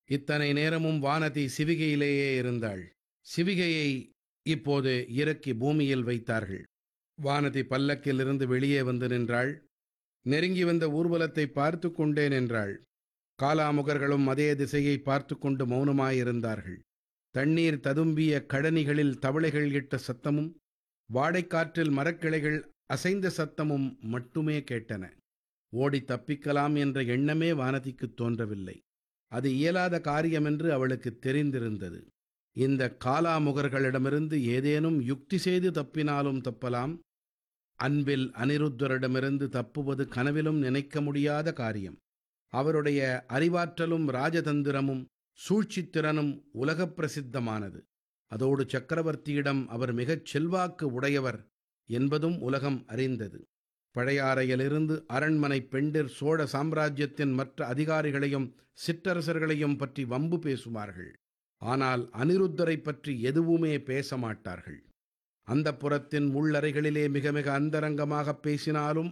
இத்தனை நேரமும் வானதி சிவிகையிலேயே இருந்தாள் சிவிகையை இப்போது இறக்கி பூமியில் வைத்தார்கள் வானதி பல்லக்கிலிருந்து வெளியே வந்து நின்றாள் நெருங்கி வந்த ஊர்வலத்தை பார்த்து கொண்டே நின்றாள் காலாமுகர்களும் அதே திசையை பார்த்து கொண்டு மௌனமாயிருந்தார்கள் தண்ணீர் ததும்பிய கழனிகளில் தவளைகள் இட்ட சத்தமும் வாடைக்காற்றில் மரக்கிளைகள் அசைந்த சத்தமும் மட்டுமே கேட்டன ஓடி தப்பிக்கலாம் என்ற எண்ணமே வானதிக்குத் தோன்றவில்லை அது இயலாத காரியமென்று அவளுக்கு தெரிந்திருந்தது இந்த காலாமுகர்களிடமிருந்து ஏதேனும் யுக்தி செய்து தப்பினாலும் தப்பலாம் அன்பில் அனிருத்தரிடமிருந்து தப்புவது கனவிலும் நினைக்க முடியாத காரியம் அவருடைய அறிவாற்றலும் ராஜதந்திரமும் சூழ்ச்சித்திறனும் உலகப் பிரசித்தமானது அதோடு சக்கரவர்த்தியிடம் அவர் மிகச் செல்வாக்கு உடையவர் என்பதும் உலகம் அறிந்தது பழையாறையிலிருந்து அரண்மனை பெண்டிர் சோழ சாம்ராஜ்யத்தின் மற்ற அதிகாரிகளையும் சிற்றரசர்களையும் பற்றி வம்பு பேசுவார்கள் ஆனால் அனிருத்தரை பற்றி எதுவுமே பேச மாட்டார்கள் அந்த புறத்தின் உள்ளறைகளிலே மிக மிக அந்தரங்கமாக பேசினாலும்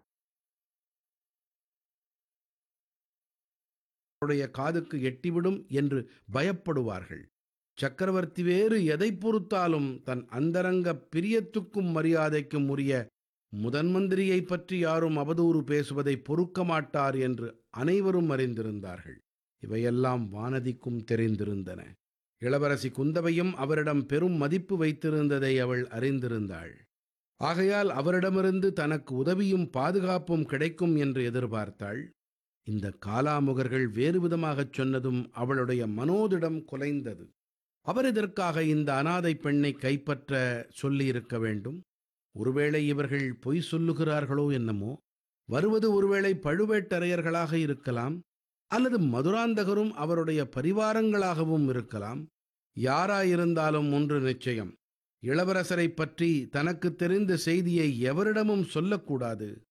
அவருடைய காதுக்கு எட்டிவிடும் என்று பயப்படுவார்கள் சக்கரவர்த்தி வேறு எதை பொறுத்தாலும் தன் அந்தரங்க பிரியத்துக்கும் மரியாதைக்கும் உரிய முதன் மந்திரியைப் பற்றி யாரும் அவதூறு பேசுவதை பொறுக்க மாட்டார் என்று அனைவரும் அறிந்திருந்தார்கள் இவையெல்லாம் வானதிக்கும் தெரிந்திருந்தன இளவரசி குந்தவையும் அவரிடம் பெரும் மதிப்பு வைத்திருந்ததை அவள் அறிந்திருந்தாள் ஆகையால் அவரிடமிருந்து தனக்கு உதவியும் பாதுகாப்பும் கிடைக்கும் என்று எதிர்பார்த்தாள் இந்த காலாமுகர்கள் வேறு விதமாகச் சொன்னதும் அவளுடைய மனோதிடம் குலைந்தது அவர் இதற்காக இந்த அனாதை பெண்ணை கைப்பற்ற சொல்லியிருக்க வேண்டும் ஒருவேளை இவர்கள் பொய் சொல்லுகிறார்களோ என்னமோ வருவது ஒருவேளை பழுவேட்டரையர்களாக இருக்கலாம் அல்லது மதுராந்தகரும் அவருடைய பரிவாரங்களாகவும் இருக்கலாம் யாராயிருந்தாலும் ஒன்று நிச்சயம் இளவரசரை பற்றி தனக்கு தெரிந்த செய்தியை எவரிடமும் சொல்லக்கூடாது